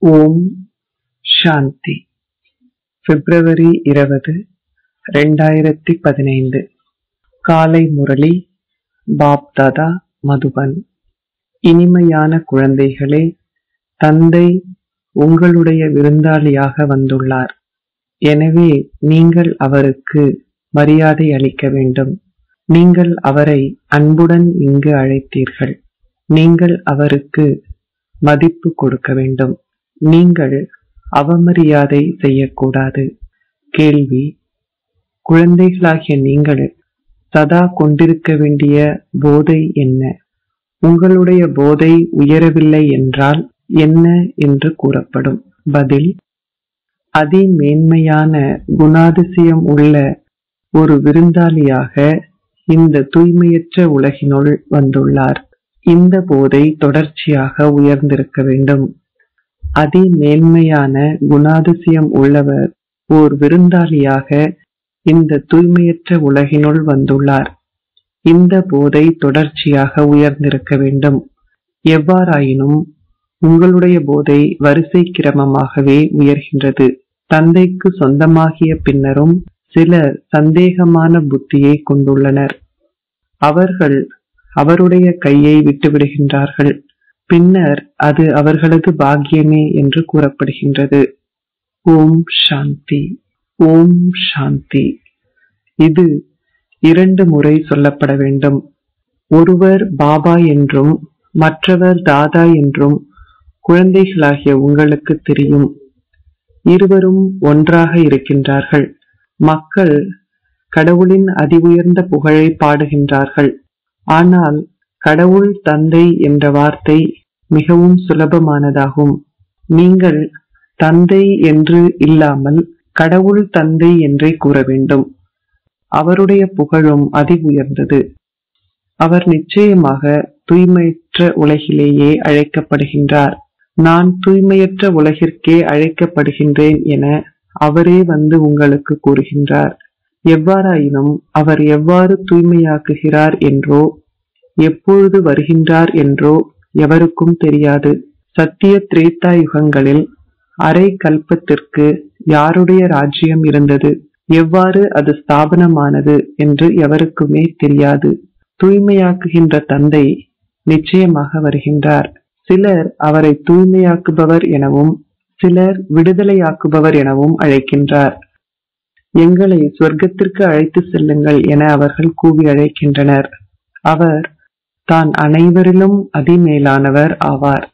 ஓம் சாந்தி பிப்ரவரி இருபது ரெண்டாயிரத்தி பதினைந்து காலை முரளி பாப் தாதா மதுபன் இனிமையான குழந்தைகளே தந்தை உங்களுடைய விருந்தாளியாக வந்துள்ளார் எனவே நீங்கள் அவருக்கு மரியாதை அளிக்க வேண்டும் நீங்கள் அவரை அன்புடன் இங்கு அழைத்தீர்கள் நீங்கள் அவருக்கு மதிப்பு கொடுக்க வேண்டும் நீங்கள் அவமரியாதை செய்யக்கூடாது கேள்வி குழந்தைகளாகிய நீங்கள் சதா கொண்டிருக்க வேண்டிய போதை என்ன உங்களுடைய போதை உயரவில்லை என்றால் என்ன என்று கூறப்படும் பதில் அதிமேன்மையான குணாதிசயம் உள்ள ஒரு விருந்தாளியாக இந்த தூய்மையற்ற உலகினுள் வந்துள்ளார் இந்த போதை தொடர்ச்சியாக உயர்ந்திருக்க வேண்டும் அதிமேன்மையான குணாதிசயம் உள்ளவர் ஓர் விருந்தாளியாக இந்த தூய்மையற்ற உலகினுள் வந்துள்ளார் இந்த போதை தொடர்ச்சியாக உயர்ந்திருக்க வேண்டும் எவ்வாறாயினும் உங்களுடைய போதை வரிசை கிரமமாகவே உயர்கின்றது தந்தைக்கு சொந்தமாகிய பின்னரும் சிலர் சந்தேகமான புத்தியை கொண்டுள்ளனர் அவர்கள் அவருடைய கையை விட்டுவிடுகின்றார்கள் பின்னர் அது அவர்களது பாக்கியமே என்று கூறப்படுகின்றது ஓம் சாந்தி ஓம் சாந்தி இது இரண்டு முறை சொல்லப்பட வேண்டும் ஒருவர் பாபா என்றும் மற்றவர் தாதா என்றும் குழந்தைகளாகிய உங்களுக்கு தெரியும் இருவரும் ஒன்றாக இருக்கின்றார்கள் மக்கள் கடவுளின் அதி உயர்ந்த புகழை பாடுகின்றார்கள் ஆனால் கடவுள் தந்தை என்ற வார்த்தை மிகவும் சுலபமானதாகும் நீங்கள் தந்தை என்று இல்லாமல் கடவுள் தந்தை என்றே கூற வேண்டும் அவருடைய புகழும் அதி உயர்ந்தது அவர் நிச்சயமாக தூய்மையற்ற உலகிலேயே அழைக்கப்படுகின்றார் நான் தூய்மையற்ற உலகிற்கே அழைக்கப்படுகின்றேன் என அவரே வந்து உங்களுக்கு கூறுகின்றார் எவ்வாறாயினும் அவர் எவ்வாறு தூய்மையாக்குகிறார் என்றோ எப்பொழுது வருகின்றார் என்றோ எவருக்கும் தெரியாது சத்திய திரேத்தா யுகங்களில் அரை கல்பத்திற்கு யாருடைய ராஜ்யம் இருந்தது எவ்வாறு அது ஸ்தாபனமானது என்று எவருக்குமே தெரியாது தூய்மையாக்குகின்ற தந்தை நிச்சயமாக வருகின்றார் சிலர் அவரை தூய்மையாக்குபவர் எனவும் சிலர் விடுதலையாக்குபவர் எனவும் அழைக்கின்றார் எங்களை சொர்க்கத்திற்கு அழைத்து செல்லுங்கள் என அவர்கள் கூவி அழைக்கின்றனர் அவர் தான் அனைவரிலும் அதிமேலானவர் ஆவார்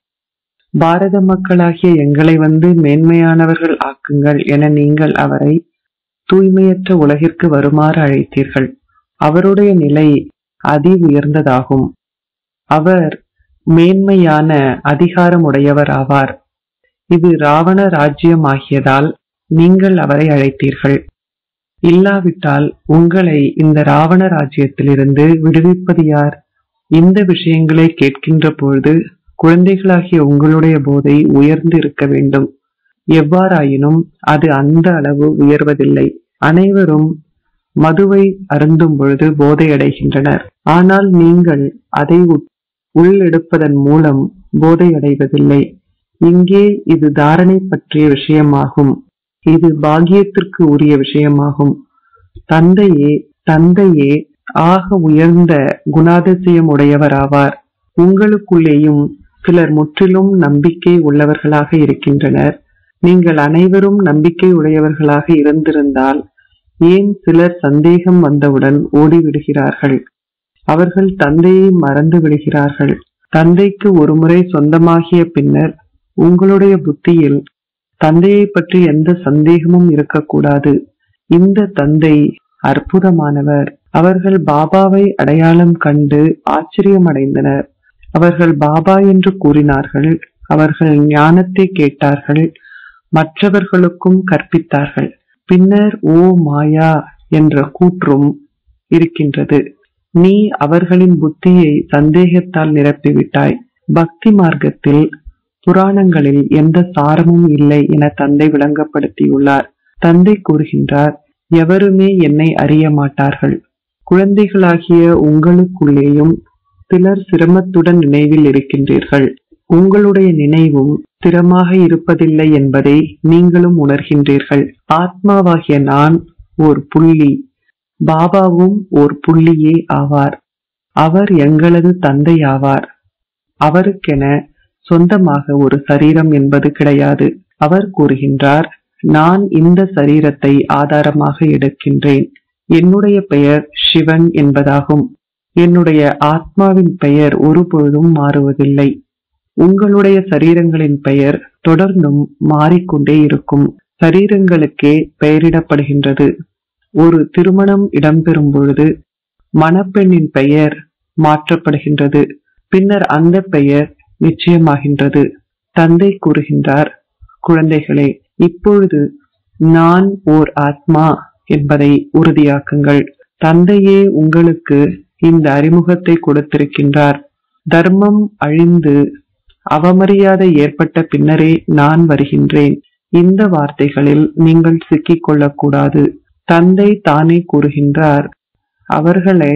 பாரத மக்களாகிய எங்களை வந்து மேன்மையானவர்கள் ஆக்குங்கள் என நீங்கள் அவரை தூய்மையற்ற உலகிற்கு வருமாறு அழைத்தீர்கள் அவருடைய நிலை அதி உயர்ந்ததாகும் அவர் மேன்மையான அதிகாரம் உடையவர் ஆவார் இது ராவண ராஜ்யம் ஆகியதால் நீங்கள் அவரை அழைத்தீர்கள் இல்லாவிட்டால் உங்களை இந்த ராவண ராஜ்யத்திலிருந்து விடுவிப்பது யார் இந்த விஷயங்களை கேட்கின்ற பொழுது குழந்தைகளாகிய உங்களுடைய போதை உயர்ந்து இருக்க வேண்டும் எவ்வாறாயினும் அது அந்த அளவு உயர்வதில்லை அனைவரும் மதுவை அருந்தும் பொழுது போதை அடைகின்றனர் ஆனால் நீங்கள் அதை உள்ளெடுப்பதன் மூலம் போதை அடைவதில்லை இங்கே இது தாரணை பற்றிய விஷயமாகும் இது பாகியத்திற்கு உரிய விஷயமாகும் தந்தையே தந்தையே ஆக உயர்ந்த குணாதிசயம் உடையவராவார் உங்களுக்குள்ளேயும் சிலர் முற்றிலும் நம்பிக்கை உள்ளவர்களாக இருக்கின்றனர் நீங்கள் அனைவரும் நம்பிக்கை உடையவர்களாக இருந்திருந்தால் ஏன் சிலர் சந்தேகம் வந்தவுடன் ஓடிவிடுகிறார்கள் அவர்கள் தந்தையை மறந்து விடுகிறார்கள் தந்தைக்கு ஒருமுறை சொந்தமாகிய பின்னர் உங்களுடைய புத்தியில் தந்தையை பற்றி எந்த சந்தேகமும் இருக்கக்கூடாது இந்த தந்தை அற்புதமானவர் அவர்கள் பாபாவை அடையாளம் கண்டு ஆச்சரியமடைந்தனர் அவர்கள் பாபா என்று கூறினார்கள் அவர்கள் ஞானத்தை கேட்டார்கள் மற்றவர்களுக்கும் கற்பித்தார்கள் பின்னர் ஓ மாயா என்ற கூற்றும் இருக்கின்றது நீ அவர்களின் புத்தியை சந்தேகத்தால் நிரப்பிவிட்டாய் பக்தி மார்க்கத்தில் புராணங்களில் எந்த சாரமும் இல்லை என தந்தை விளங்கப்படுத்தியுள்ளார் தந்தை கூறுகின்றார் எவருமே என்னை அறிய மாட்டார்கள் குழந்தைகளாகிய உங்களுக்குள்ளேயும் சிலர் சிரமத்துடன் நினைவில் இருக்கின்றீர்கள் உங்களுடைய நினைவும் ஸ்திரமாக இருப்பதில்லை என்பதை நீங்களும் உணர்கின்றீர்கள் ஆத்மாவாகிய நான் ஓர் புள்ளி பாபாவும் ஓர் புள்ளியே ஆவார் அவர் எங்களது தந்தை ஆவார் அவருக்கென சொந்தமாக ஒரு சரீரம் என்பது கிடையாது அவர் கூறுகின்றார் நான் இந்த சரீரத்தை ஆதாரமாக எடுக்கின்றேன் என்னுடைய பெயர் சிவன் என்பதாகும் என்னுடைய ஆத்மாவின் பெயர் ஒருபொழுதும் மாறுவதில்லை உங்களுடைய சரீரங்களின் பெயர் தொடர்ந்தும் மாறிக்கொண்டே இருக்கும் சரீரங்களுக்கே பெயரிடப்படுகின்றது ஒரு திருமணம் இடம்பெறும் பொழுது மணப்பெண்ணின் பெயர் மாற்றப்படுகின்றது பின்னர் அந்த பெயர் நிச்சயமாகின்றது தந்தை கூறுகின்றார் குழந்தைகளே இப்பொழுது நான் ஓர் ஆத்மா என்பதை உறுதியாக்குங்கள் தந்தையே உங்களுக்கு இந்த அறிமுகத்தை கொடுத்திருக்கின்றார் தர்மம் அழிந்து அவமரியாதை ஏற்பட்ட பின்னரே நான் வருகின்றேன் இந்த வார்த்தைகளில் நீங்கள் சிக்கிக் கொள்ளக்கூடாது தந்தை தானே கூறுகின்றார் அவர்களே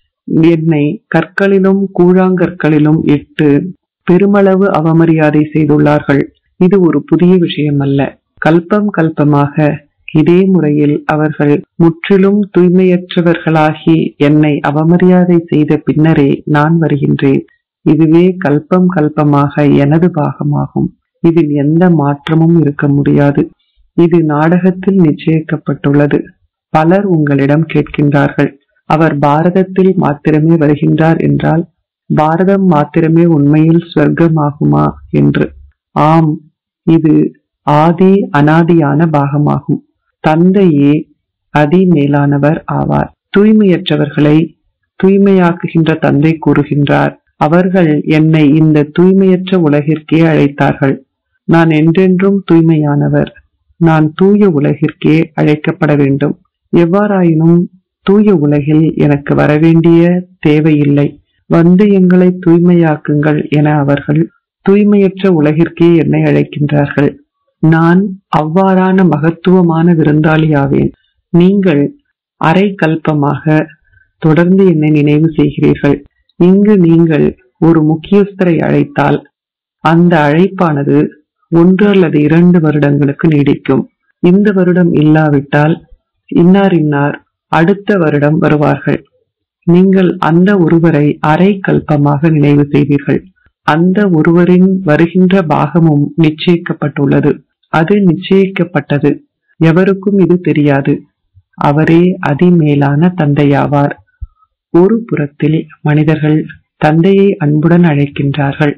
என்னை கற்களிலும் கூழாங்கற்களிலும் இட்டு பெருமளவு அவமரியாதை செய்துள்ளார்கள் இது ஒரு புதிய விஷயம் அல்ல கல்பம் கல்பமாக இதே முறையில் அவர்கள் முற்றிலும் தூய்மையற்றவர்களாகி என்னை அவமரியாதை செய்த பின்னரே நான் வருகின்றேன் இதுவே கல்பம் கல்பமாக எனது பாகமாகும் இதில் எந்த மாற்றமும் இருக்க முடியாது இது நாடகத்தில் நிச்சயிக்கப்பட்டுள்ளது பலர் உங்களிடம் கேட்கின்றார்கள் அவர் பாரதத்தில் மாத்திரமே வருகின்றார் என்றால் பாரதம் மாத்திரமே உண்மையில் ஸ்வர்க்கமாகுமா என்று ஆம் இது ஆதி அனாதியான பாகமாகும் தந்தையே அதி மேலானவர் ஆவார் தூய்மையற்றவர்களை தூய்மையாக்குகின்ற தந்தை கூறுகின்றார் அவர்கள் என்னை இந்த தூய்மையற்ற உலகிற்கே அழைத்தார்கள் நான் என்றென்றும் தூய்மையானவர் நான் தூய உலகிற்கே அழைக்கப்பட வேண்டும் எவ்வாறாயினும் தூய உலகில் எனக்கு வரவேண்டிய தேவையில்லை வந்து எங்களை தூய்மையாக்குங்கள் என அவர்கள் தூய்மையற்ற உலகிற்கே என்னை அழைக்கின்றார்கள் நான் அவ்வாறான மகத்துவமான விருந்தாளியாவேன் நீங்கள் அரை கல்பமாக தொடர்ந்து என்னை நினைவு செய்கிறீர்கள் இங்கு நீங்கள் ஒரு முக்கியஸ்தரை அழைத்தால் அந்த அழைப்பானது ஒன்று அல்லது இரண்டு வருடங்களுக்கு நீடிக்கும் இந்த வருடம் இல்லாவிட்டால் இன்னார் இன்னார் அடுத்த வருடம் வருவார்கள் நீங்கள் அந்த ஒருவரை அரை கல்பமாக நினைவு செய்வீர்கள் அந்த ஒருவரின் வருகின்ற பாகமும் நிச்சயிக்கப்பட்டுள்ளது அது நிச்சயிக்கப்பட்டது எவருக்கும் இது தெரியாது அவரே அதிமேலான தந்தையாவார் ஒரு புறத்தில் மனிதர்கள் தந்தையை அன்புடன் அழைக்கின்றார்கள்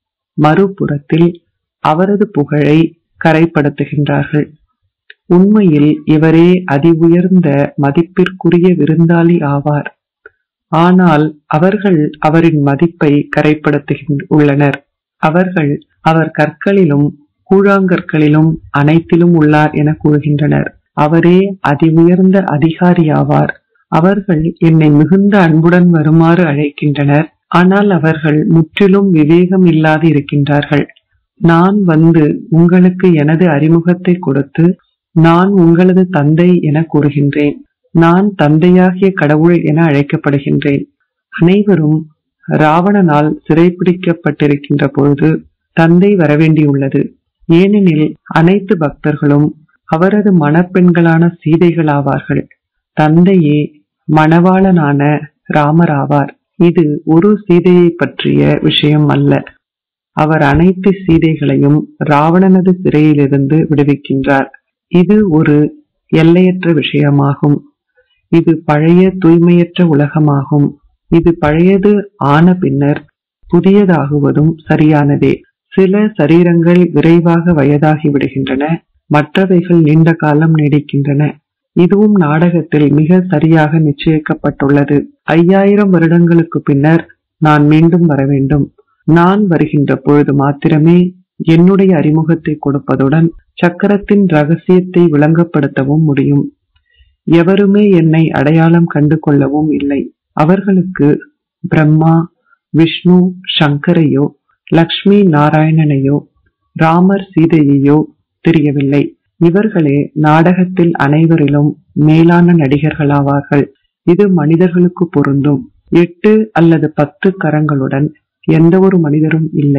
மறுபுறத்தில் அவரது புகழை கரைப்படுத்துகின்றார்கள் உண்மையில் இவரே அதி உயர்ந்த மதிப்பிற்குரிய விருந்தாளி ஆவார் ஆனால் அவர்கள் அவரின் மதிப்பை கரைப்படுத்துகின்ற உள்ளனர் அவர்கள் அவர் கற்களிலும் கூழாங்கற்களிலும் அனைத்திலும் உள்ளார் என கூறுகின்றனர் அவரே அதி உயர்ந்த அதிகாரி ஆவார் அவர்கள் என்னை மிகுந்த அன்புடன் வருமாறு அழைக்கின்றனர் ஆனால் அவர்கள் முற்றிலும் விவேகம் இல்லாது இருக்கின்றார்கள் நான் வந்து உங்களுக்கு எனது அறிமுகத்தை கொடுத்து நான் உங்களது தந்தை என கூறுகின்றேன் நான் தந்தையாகிய கடவுள் என அழைக்கப்படுகின்றேன் அனைவரும் ராவணனால் சிறைப்பிடிக்கப்பட்டிருக்கின்ற பொழுது தந்தை வரவேண்டியுள்ளது ஏனெனில் அனைத்து பக்தர்களும் அவரது மணப்பெண்களான சீதைகளாவார்கள் தந்தையே மணவாளனான ராமராவார் இது ஒரு சீதையை பற்றிய விஷயம் அல்ல அவர் அனைத்து சீதைகளையும் ராவணனது சிறையிலிருந்து விடுவிக்கின்றார் இது ஒரு எல்லையற்ற விஷயமாகும் இது பழைய தூய்மையற்ற உலகமாகும் இது பழையது ஆன பின்னர் புதியதாகுவதும் சரியானதே சில சரீரங்கள் விரைவாக வயதாகி விடுகின்றன மற்றவைகள் நீண்ட காலம் நீடிக்கின்றன இதுவும் நாடகத்தில் மிக சரியாக நிச்சயிக்கப்பட்டுள்ளது ஐயாயிரம் வருடங்களுக்கு பின்னர் நான் மீண்டும் வர வேண்டும் நான் வருகின்ற பொழுது மாத்திரமே என்னுடைய அறிமுகத்தை கொடுப்பதுடன் சக்கரத்தின் ரகசியத்தை விளங்கப்படுத்தவும் முடியும் எவருமே என்னை அடையாளம் கண்டு கொள்ளவும் இல்லை அவர்களுக்கு பிரம்மா விஷ்ணு சங்கரையோ லக்ஷ்மி நாராயணனையோ ராமர் சீதையையோ தெரியவில்லை இவர்களே நாடகத்தில் அனைவரிலும் மேலான நடிகர்களாவார்கள் இது மனிதர்களுக்கு பொருந்தும் எட்டு அல்லது பத்து கரங்களுடன் எந்த ஒரு மனிதரும் இல்லை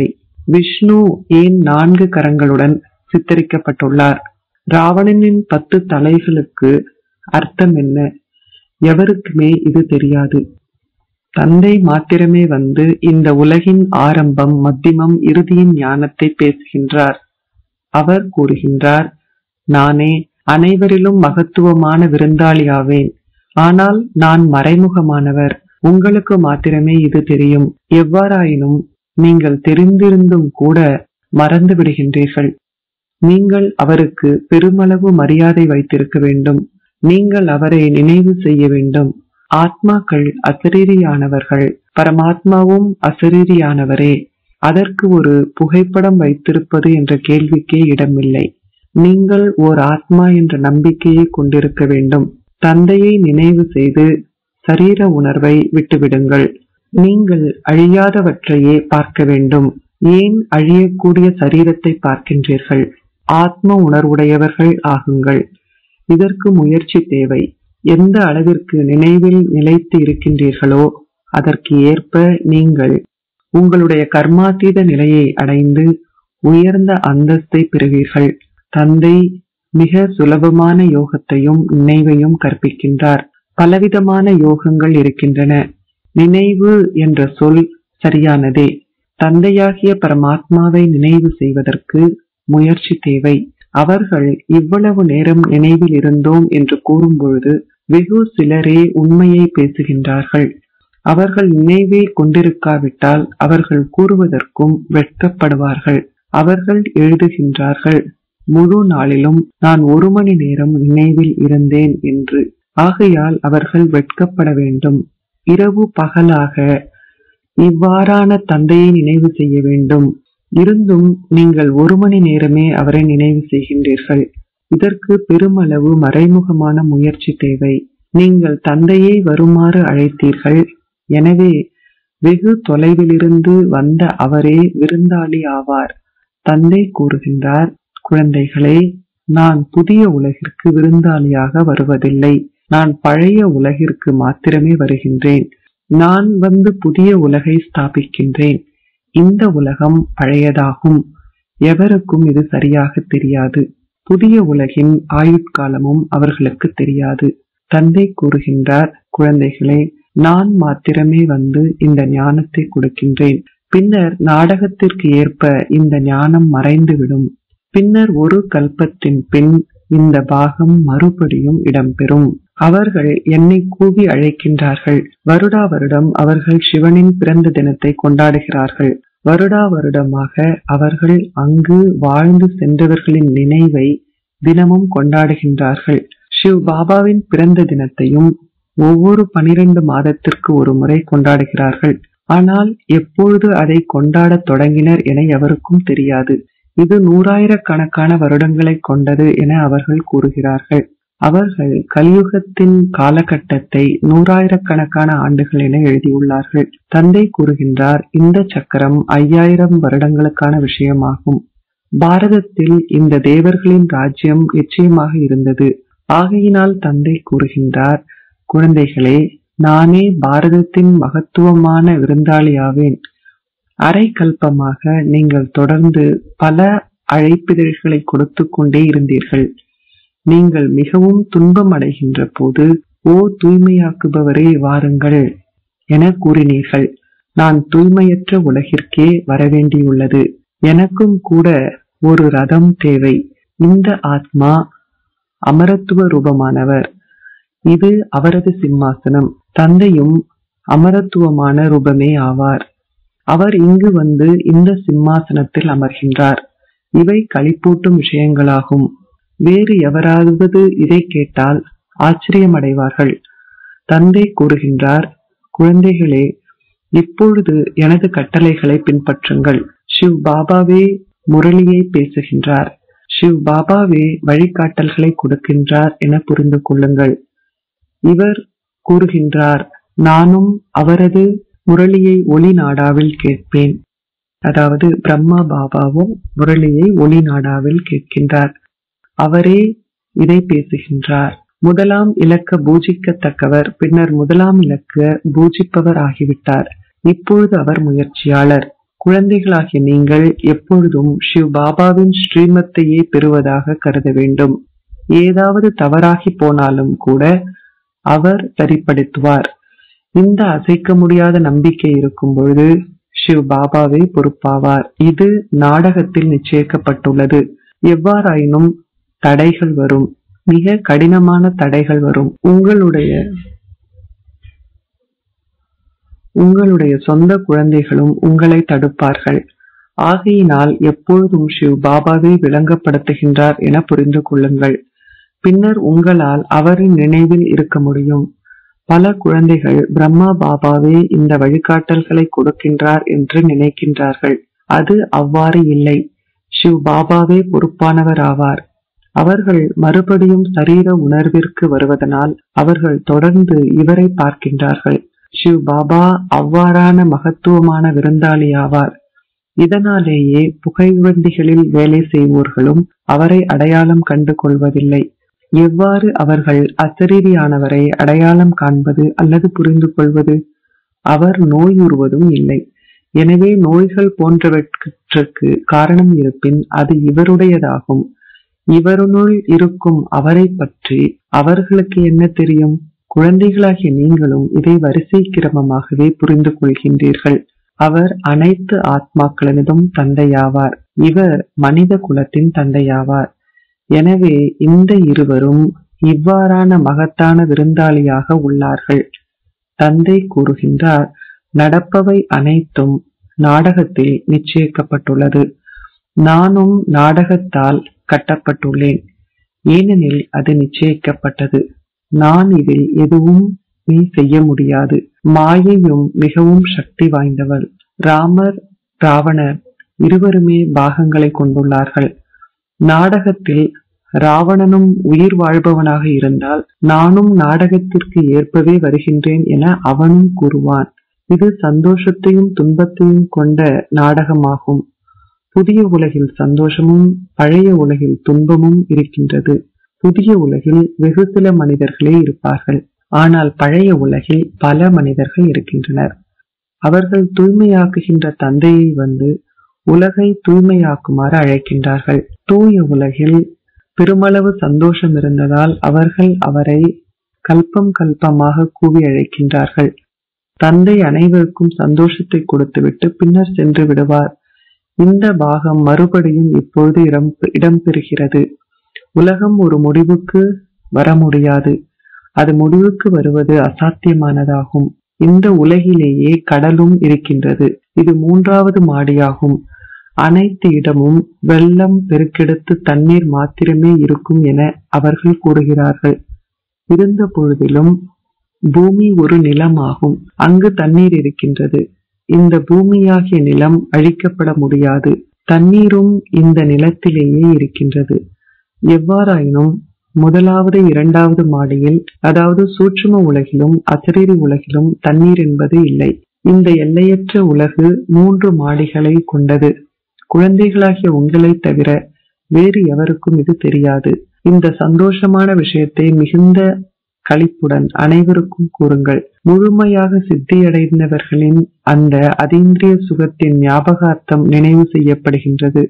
விஷ்ணு ஏன் நான்கு கரங்களுடன் சித்தரிக்கப்பட்டுள்ளார் ராவணனின் பத்து தலைகளுக்கு அர்த்தம் என்ன எவருக்குமே இது தெரியாது தந்தை மாத்திரமே வந்து இந்த உலகின் ஆரம்பம் மத்தியமம் இறுதியின் ஞானத்தை பேசுகின்றார் அவர் கூறுகின்றார் நானே அனைவரிலும் மகத்துவமான விருந்தாளியாவேன் ஆனால் நான் மறைமுகமானவர் உங்களுக்கு மாத்திரமே இது தெரியும் எவ்வாறாயினும் நீங்கள் தெரிந்திருந்தும் கூட மறந்து விடுகின்றீர்கள் நீங்கள் அவருக்கு பெருமளவு மரியாதை வைத்திருக்க வேண்டும் நீங்கள் அவரை நினைவு செய்ய வேண்டும் ஆத்மாக்கள் அசரீரியானவர்கள் பரமாத்மாவும் அசரீரியானவரே அதற்கு ஒரு புகைப்படம் வைத்திருப்பது என்ற கேள்விக்கே இடமில்லை நீங்கள் ஓர் ஆத்மா என்ற நம்பிக்கையை கொண்டிருக்க வேண்டும் தந்தையை நினைவு செய்து சரீர உணர்வை விட்டுவிடுங்கள் நீங்கள் அழியாதவற்றையே பார்க்க வேண்டும் ஏன் அழியக்கூடிய சரீரத்தை பார்க்கின்றீர்கள் ஆத்ம உணர்வுடையவர்கள் ஆகுங்கள் இதற்கு முயற்சி தேவை எந்த அளவிற்கு நினைவில் நிலைத்து இருக்கின்றீர்களோ அதற்கு ஏற்ப நீங்கள் உங்களுடைய கர்மாத்தீத நிலையை அடைந்து உயர்ந்த அந்தஸ்தை பெறுவீர்கள் தந்தை மிக சுலபமான யோகத்தையும் நினைவையும் கற்பிக்கின்றார் பலவிதமான யோகங்கள் இருக்கின்றன நினைவு என்ற சொல் சரியானதே தந்தையாகிய பரமாத்மாவை நினைவு செய்வதற்கு முயற்சி தேவை அவர்கள் இவ்வளவு நேரம் நினைவில் இருந்தோம் என்று கூறும்பொழுது வெகு சிலரே உண்மையை பேசுகின்றார்கள் அவர்கள் நினைவே கொண்டிருக்காவிட்டால் அவர்கள் கூறுவதற்கும் வெட்கப்படுவார்கள் அவர்கள் எழுதுகின்றார்கள் முழு நாளிலும் நான் ஒரு மணி நேரம் நினைவில் இருந்தேன் என்று ஆகையால் அவர்கள் வெட்கப்பட வேண்டும் இரவு பகலாக இவ்வாறான தந்தையை நினைவு செய்ய வேண்டும் இருந்தும் நீங்கள் ஒரு மணி நேரமே அவரை நினைவு செய்கின்றீர்கள் இதற்கு பெருமளவு மறைமுகமான முயற்சி தேவை நீங்கள் தந்தையை வருமாறு அழைத்தீர்கள் எனவே வெகு தொலைவிலிருந்து வந்த அவரே விருந்தாளி ஆவார் தந்தை கூறுகின்றார் குழந்தைகளே நான் புதிய உலகிற்கு விருந்தாளியாக வருவதில்லை நான் பழைய உலகிற்கு மாத்திரமே வருகின்றேன் நான் வந்து புதிய உலகை ஸ்தாபிக்கின்றேன் இந்த உலகம் பழையதாகும் எவருக்கும் இது சரியாக தெரியாது புதிய உலகின் ஆயுட்காலமும் அவர்களுக்கு தெரியாது தந்தை கூறுகின்றார் குழந்தைகளே நான் மாத்திரமே வந்து இந்த ஞானத்தை கொடுக்கின்றேன் பின்னர் நாடகத்திற்கு ஏற்ப இந்த ஞானம் மறைந்துவிடும் பின்னர் ஒரு கல்பத்தின் பின் இந்த பாகம் மறுபடியும் இடம்பெறும் அவர்கள் என்னை கூவி அழைக்கின்றார்கள் வருடா வருடம் அவர்கள் சிவனின் பிறந்த தினத்தை கொண்டாடுகிறார்கள் வருடா வருடமாக அவர்கள் அங்கு வாழ்ந்து சென்றவர்களின் நினைவை தினமும் கொண்டாடுகின்றார்கள் சிவ் பாபாவின் பிறந்த தினத்தையும் ஒவ்வொரு பனிரெண்டு மாதத்திற்கு ஒரு முறை கொண்டாடுகிறார்கள் ஆனால் எப்பொழுது அதை கொண்டாடத் தொடங்கினர் என எவருக்கும் தெரியாது இது நூறாயிரக்கணக்கான வருடங்களை கொண்டது என அவர்கள் கூறுகிறார்கள் அவர்கள் கலியுகத்தின் காலகட்டத்தை நூறாயிரக்கணக்கான ஆண்டுகள் என எழுதியுள்ளார்கள் தந்தை கூறுகின்றார் இந்த சக்கரம் ஐயாயிரம் வருடங்களுக்கான விஷயமாகும் பாரதத்தில் இந்த தேவர்களின் ராஜ்யம் நிச்சயமாக இருந்தது ஆகையினால் தந்தை கூறுகின்றார் குழந்தைகளே நானே பாரதத்தின் மகத்துவமான விருந்தாளியாவேன் அரை கல்பமாக நீங்கள் தொடர்ந்து பல அழைப்பிதழ்களை கொடுத்து கொண்டே இருந்தீர்கள் நீங்கள் மிகவும் துன்பம் அடைகின்ற போது ஓ தூய்மையாக்குபவரே வாருங்கள் என கூறினீர்கள் நான் தூய்மையற்ற உலகிற்கே வரவேண்டியுள்ளது எனக்கும் கூட ஒரு ரதம் தேவை இந்த ஆத்மா அமரத்துவ ரூபமானவர் இது அவரது சிம்மாசனம் தந்தையும் அமரத்துவமான ரூபமே ஆவார் அவர் இங்கு வந்து இந்த சிம்மாசனத்தில் அமர்கின்றார் இவை களிப்பூட்டும் விஷயங்களாகும் வேறு எவராவது இதை கேட்டால் ஆச்சரியமடைவார்கள் தந்தை கூறுகின்றார் குழந்தைகளே இப்பொழுது எனது கட்டளைகளை பின்பற்றுங்கள் சிவ் பாபாவே முரளியை பேசுகின்றார் சிவ் பாபாவே வழிகாட்டல்களை கொடுக்கின்றார் என புரிந்து கொள்ளுங்கள் இவர் கூறுகின்றார் நானும் அவரது முரளியை ஒளி நாடாவில் கேட்பேன் அதாவது பிரம்மா பாபாவும் முரளியை ஒளி நாடாவில் கேட்கின்றார் அவரே இதை பேசுகின்றார் முதலாம் இலக்க பூஜிக்கத்தக்கவர் பின்னர் முதலாம் இலக்க பூஜிப்பவர் ஆகிவிட்டார் இப்பொழுது அவர் முயற்சியாளர் குழந்தைகளாகிய நீங்கள் எப்பொழுதும் சிவ் பாபாவின் ஸ்ரீமத்தையே பெறுவதாக கருத வேண்டும் ஏதாவது தவறாகி போனாலும் கூட அவர் சரிப்படுத்துவார் இந்த அசைக்க முடியாத நம்பிக்கை இருக்கும் பொழுது சிவ் பாபாவே பொறுப்பாவார் இது நாடகத்தில் நிச்சயிக்கப்பட்டுள்ளது எவ்வாறாயினும் தடைகள் வரும் மிக கடினமான தடைகள் வரும் உங்களுடைய உங்களுடைய சொந்த குழந்தைகளும் உங்களை தடுப்பார்கள் ஆகையினால் எப்பொழுதும் சிவ் பாபாவை விளங்கப்படுத்துகின்றார் என புரிந்து கொள்ளுங்கள் பின்னர் உங்களால் அவரின் நினைவில் இருக்க முடியும் பல குழந்தைகள் பிரம்மா பாபாவே இந்த வழிகாட்டல்களை கொடுக்கின்றார் என்று நினைக்கின்றார்கள் அது அவ்வாறு இல்லை சிவ் பாபாவே பொறுப்பானவர் ஆவார் அவர்கள் மறுபடியும் சரீர உணர்விற்கு வருவதனால் அவர்கள் தொடர்ந்து இவரை பார்க்கின்றார்கள் சிவ் பாபா அவ்வாறான மகத்துவமான விருந்தாளி ஆவார் இதனாலேயே புகைவண்டிகளில் வேலை செய்வோர்களும் அவரை அடையாளம் கண்டு கொள்வதில்லை எவ்வாறு அவர்கள் அசரீரியானவரை அடையாளம் காண்பது அல்லது புரிந்து கொள்வது அவர் நோயுறுவதும் இல்லை எனவே நோய்கள் போன்றவற்றுக்கு காரணம் இருப்பின் அது இவருடையதாகும் இவருனுள் இருக்கும் அவரை பற்றி அவர்களுக்கு என்ன தெரியும் குழந்தைகளாகிய நீங்களும் இதை வரிசை கிரமமாகவே புரிந்து கொள்கின்றீர்கள் அவர் அனைத்து ஆத்மாக்களினதும் தந்தையாவார் இவர் மனித குலத்தின் தந்தையாவார் எனவே இந்த இருவரும் இவ்வாறான மகத்தான விருந்தாளியாக உள்ளார்கள் தந்தை கூறுகின்றார் நடப்பவை அனைத்தும் நாடகத்தில் நிச்சயிக்கப்பட்டுள்ளது நானும் நாடகத்தால் கட்டப்பட்டுள்ளேன் ஏனெனில் அது நிச்சயிக்கப்பட்டது நான் இதில் எதுவும் நீ செய்ய முடியாது மாயையும் மிகவும் சக்தி வாய்ந்தவள் ராமர் ராவணர் இருவருமே பாகங்களை கொண்டுள்ளார்கள் நாடகத்தில் ராவணனும் உயிர் வாழ்பவனாக இருந்தால் நானும் நாடகத்திற்கு ஏற்பவே வருகின்றேன் என அவனும் கூறுவான் இது சந்தோஷத்தையும் துன்பத்தையும் கொண்ட நாடகமாகும் புதிய உலகில் சந்தோஷமும் பழைய உலகில் துன்பமும் இருக்கின்றது புதிய உலகில் வெகு சில மனிதர்களே இருப்பார்கள் ஆனால் பழைய உலகில் பல மனிதர்கள் இருக்கின்றனர் அவர்கள் தூய்மையாக்குகின்ற தந்தையை வந்து உலகை தூய்மையாக்குமாறு அழைக்கின்றார்கள் தூய உலகில் பெருமளவு சந்தோஷம் இருந்ததால் அவர்கள் அவரை கல்பம் கல்பமாக கூவி அழைக்கின்றார்கள் தந்தை அனைவருக்கும் சந்தோஷத்தை கொடுத்துவிட்டு பின்னர் சென்று விடுவார் இந்த பாகம் மறுபடியும் இப்பொழுது இடம் இடம்பெறுகிறது உலகம் ஒரு முடிவுக்கு வர முடியாது அது முடிவுக்கு வருவது அசாத்தியமானதாகும் இந்த உலகிலேயே கடலும் இருக்கின்றது இது மூன்றாவது மாடியாகும் அனைத்து இடமும் வெள்ளம் பெருக்கெடுத்து தண்ணீர் மாத்திரமே இருக்கும் என அவர்கள் கூறுகிறார்கள் இருந்த பொழுதிலும் பூமி ஒரு நிலமாகும் அங்கு தண்ணீர் இருக்கின்றது இந்த பூமியாகிய நிலம் அழிக்கப்பட முடியாது தண்ணீரும் இந்த நிலத்திலேயே இருக்கின்றது எவ்வாறாயினும் முதலாவது இரண்டாவது மாடியில் அதாவது சூட்சும உலகிலும் அசரீரி உலகிலும் தண்ணீர் என்பது இல்லை இந்த எல்லையற்ற உலகு மூன்று மாடிகளை கொண்டது குழந்தைகளாகிய உங்களை தவிர வேறு எவருக்கும் இது தெரியாது இந்த சந்தோஷமான விஷயத்தை மிகுந்த களிப்புடன் அனைவருக்கும் கூறுங்கள் முழுமையாக சித்தியடைந்தவர்களின் அந்த அதீந்திரிய சுகத்தின் ஞாபகார்த்தம் நினைவு செய்யப்படுகின்றது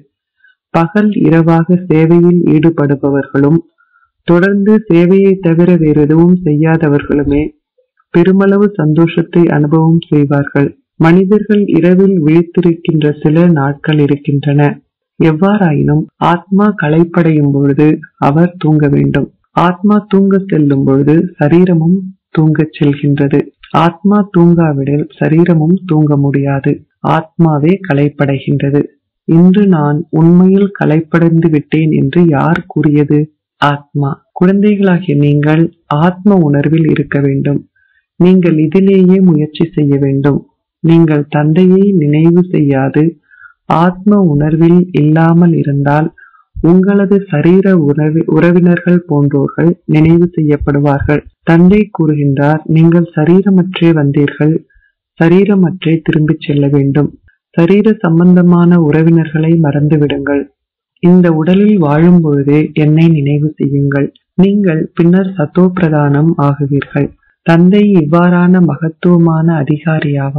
பகல் இரவாக சேவையில் ஈடுபடுபவர்களும் தொடர்ந்து சேவையை தவிர வேறு எதுவும் செய்யாதவர்களுமே பெருமளவு சந்தோஷத்தை அனுபவம் செய்வார்கள் மனிதர்கள் இரவில் விழித்திருக்கின்ற சில நாட்கள் இருக்கின்றன எவ்வாறாயினும் ஆத்மா களைப்படையும் பொழுது அவர் தூங்க வேண்டும் ஆத்மா தூங்க செல்லும் பொழுது சரீரமும் தூங்கச் செல்கின்றது ஆத்மா தூங்காவிடில் சரீரமும் தூங்க முடியாது ஆத்மாவே களைப்படைகின்றது இன்று நான் உண்மையில் களைப்படைந்து விட்டேன் என்று யார் கூறியது ஆத்மா குழந்தைகளாகிய நீங்கள் ஆத்ம உணர்வில் இருக்க வேண்டும் நீங்கள் இதிலேயே முயற்சி செய்ய வேண்டும் நீங்கள் தந்தையை நினைவு செய்யாது ஆத்ம உணர்வில் இல்லாமல் இருந்தால் உங்களது சரீர உறவி உறவினர்கள் போன்றோர்கள் நினைவு செய்யப்படுவார்கள் தந்தை கூறுகின்றார் நீங்கள் சரீரமற்றே வந்தீர்கள் சரீரமற்றே திரும்பிச் செல்ல வேண்டும் சரீர சம்பந்தமான உறவினர்களை மறந்து விடுங்கள் இந்த உடலில் வாழும் பொழுதே என்னை நினைவு செய்யுங்கள் நீங்கள் பின்னர் சத்தோ பிரதானம் ஆகுவீர்கள் தந்தை இவ்வாறான மகத்துவமான அதிகாரியாவார்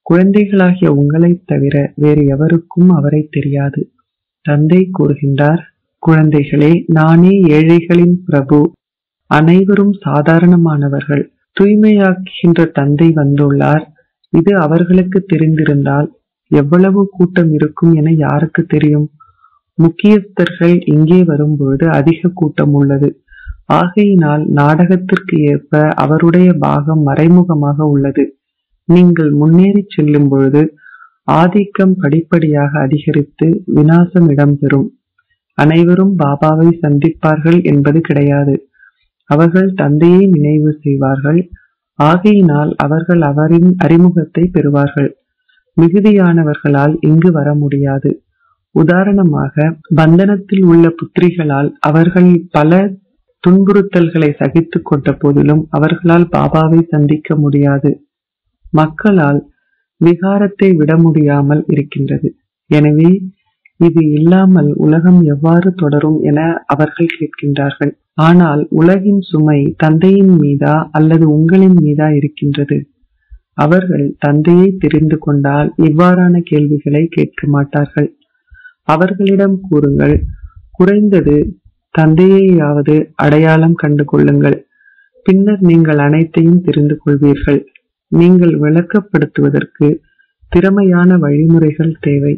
குழந்தைகளாகிய உங்களைத் தவிர வேறு எவருக்கும் அவரை தெரியாது தந்தை கூறுகின்றார் குழந்தைகளே நானே ஏழைகளின் பிரபு அனைவரும் சாதாரணமானவர்கள் தூய்மையாக்குகின்ற தந்தை வந்துள்ளார் இது அவர்களுக்கு தெரிந்திருந்தால் எவ்வளவு கூட்டம் இருக்கும் என யாருக்கு தெரியும் முக்கியஸ்தர்கள் இங்கே வரும்பொழுது அதிக கூட்டம் உள்ளது ஆகையினால் நாடகத்திற்கு ஏற்ப அவருடைய பாகம் மறைமுகமாக உள்ளது நீங்கள் முன்னேறி செல்லும் பொழுது ஆதிக்கம் படிப்படியாக அதிகரித்து வினாசம் இடம்பெறும் அனைவரும் பாபாவை சந்திப்பார்கள் என்பது கிடையாது அவர்கள் தந்தையை நினைவு செய்வார்கள் ஆகையினால் அவர்கள் அவரின் அறிமுகத்தை பெறுவார்கள் மிகுதியானவர்களால் இங்கு வர முடியாது உதாரணமாக பந்தனத்தில் உள்ள புத்திரிகளால் அவர்கள் பல துன்புறுத்தல்களை சகித்துக் கொண்ட போதிலும் அவர்களால் பாபாவை சந்திக்க முடியாது மக்களால் விகாரத்தை விட முடியாமல் இருக்கின்றது எனவே இது இல்லாமல் உலகம் எவ்வாறு தொடரும் என அவர்கள் கேட்கின்றார்கள் ஆனால் உலகின் சுமை தந்தையின் மீதா அல்லது உங்களின் மீதா இருக்கின்றது அவர்கள் தந்தையை தெரிந்து கொண்டால் இவ்வாறான கேள்விகளை கேட்க மாட்டார்கள் அவர்களிடம் கூறுங்கள் குறைந்தது தந்தையையாவது அடையாளம் கண்டு கொள்ளுங்கள் பின்னர் நீங்கள் அனைத்தையும் தெரிந்து கொள்வீர்கள் நீங்கள் விளக்கப்படுத்துவதற்கு திறமையான வழிமுறைகள் தேவை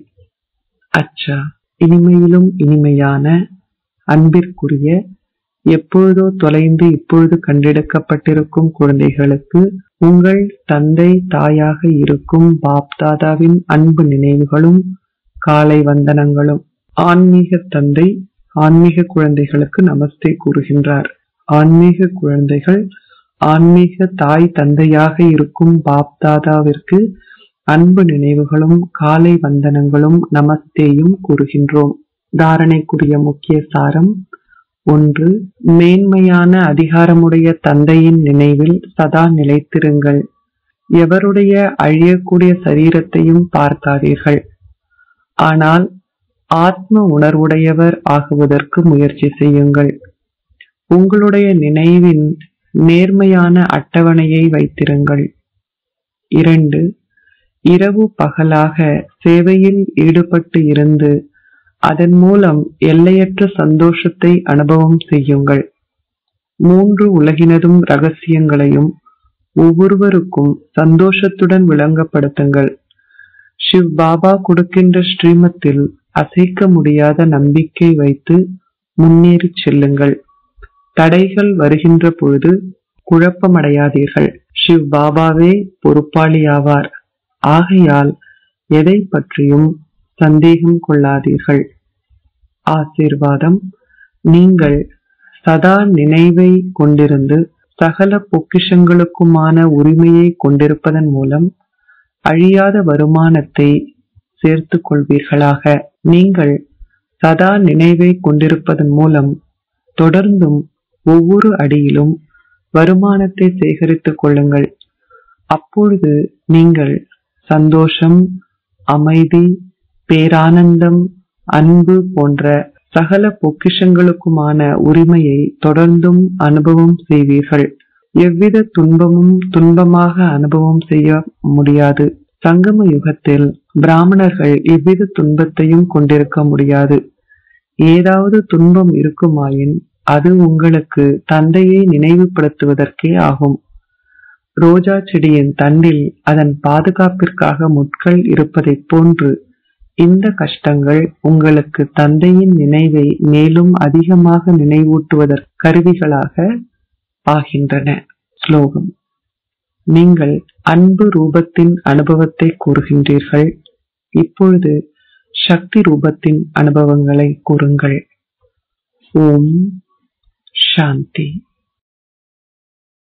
அச்சா இனிமையிலும் இனிமையான அன்பிற்குரிய எப்பொழுதோ தொலைந்து இப்பொழுது கண்டெடுக்கப்பட்டிருக்கும் குழந்தைகளுக்கு உங்கள் தந்தை தாயாக இருக்கும் பாப்தாதாவின் அன்பு நினைவுகளும் காலை வந்தனங்களும் ஆன்மீக தந்தை ஆன்மீக குழந்தைகளுக்கு நமஸ்தே கூறுகின்றார் ஆன்மீக குழந்தைகள் ஆன்மீக தாய் தந்தையாக இருக்கும் பாப்தாதாவிற்கு அன்பு நினைவுகளும் காலை வந்தனங்களும் நமஸ்தேயும் கூறுகின்றோம் தாரணைக்குரிய முக்கிய சாரம் ஒன்று மேன்மையான அதிகாரமுடைய தந்தையின் நினைவில் சதா நிலைத்திருங்கள் எவருடைய அழியக்கூடிய சரீரத்தையும் பார்க்காதீர்கள் ஆனால் ஆத்ம உணர்வுடையவர் ஆகுவதற்கு முயற்சி செய்யுங்கள் உங்களுடைய நினைவின் நேர்மையான அட்டவணையை வைத்திருங்கள் இரண்டு இரவு பகலாக சேவையில் ஈடுபட்டு இருந்து அதன் மூலம் எல்லையற்ற சந்தோஷத்தை அனுபவம் செய்யுங்கள் மூன்று உலகினதும் ரகசியங்களையும் ஒவ்வொருவருக்கும் சந்தோஷத்துடன் விளங்கப்படுத்துங்கள் சிவ் பாபா கொடுக்கின்ற ஸ்ரீமத்தில் அசைக்க முடியாத நம்பிக்கை வைத்து முன்னேறி செல்லுங்கள் தடைகள் வருகின்ற பொழுது குழப்பமடையாதீர்கள் சிவ் பாபாவே பொறுப்பாளியாவார் ஆகையால் எதை பற்றியும் சந்தேகம் கொள்ளாதீர்கள் ஆசீர்வாதம் நீங்கள் சதா நினைவை கொண்டிருந்து சகல பொக்கிஷங்களுக்குமான உரிமையை கொண்டிருப்பதன் மூலம் அழியாத வருமானத்தை சேர்த்து கொள்வீர்களாக நீங்கள் சதா நினைவை கொண்டிருப்பதன் மூலம் தொடர்ந்தும் ஒவ்வொரு அடியிலும் வருமானத்தை சேகரித்துக் கொள்ளுங்கள் அப்பொழுது நீங்கள் சந்தோஷம் அமைதி பேரானந்தம் அன்பு போன்ற சகல பொக்கிஷங்களுக்குமான உரிமையை தொடர்ந்தும் அனுபவம் செய்வீர்கள் எவ்வித துன்பமும் துன்பமாக அனுபவம் செய்ய முடியாது சங்கம யுகத்தில் பிராமணர்கள் எவ்வித துன்பத்தையும் கொண்டிருக்க முடியாது ஏதாவது துன்பம் இருக்குமாயின் அது உங்களுக்கு தந்தையை நினைவுபடுத்துவதற்கே ஆகும் ரோஜா செடியின் தண்டில் அதன் பாதுகாப்பிற்காக முட்கள் இருப்பதைப் போன்று இந்த கஷ்டங்கள் உங்களுக்கு தந்தையின் நினைவை மேலும் அதிகமாக நினைவூட்டுவதற்கு கருவிகளாக ஆகின்றன ஸ்லோகம் நீங்கள் அன்பு ரூபத்தின் அனுபவத்தை கூறுகின்றீர்கள் இப்பொழுது சக்தி ரூபத்தின் அனுபவங்களை கூறுங்கள் ஓம் சாந்தி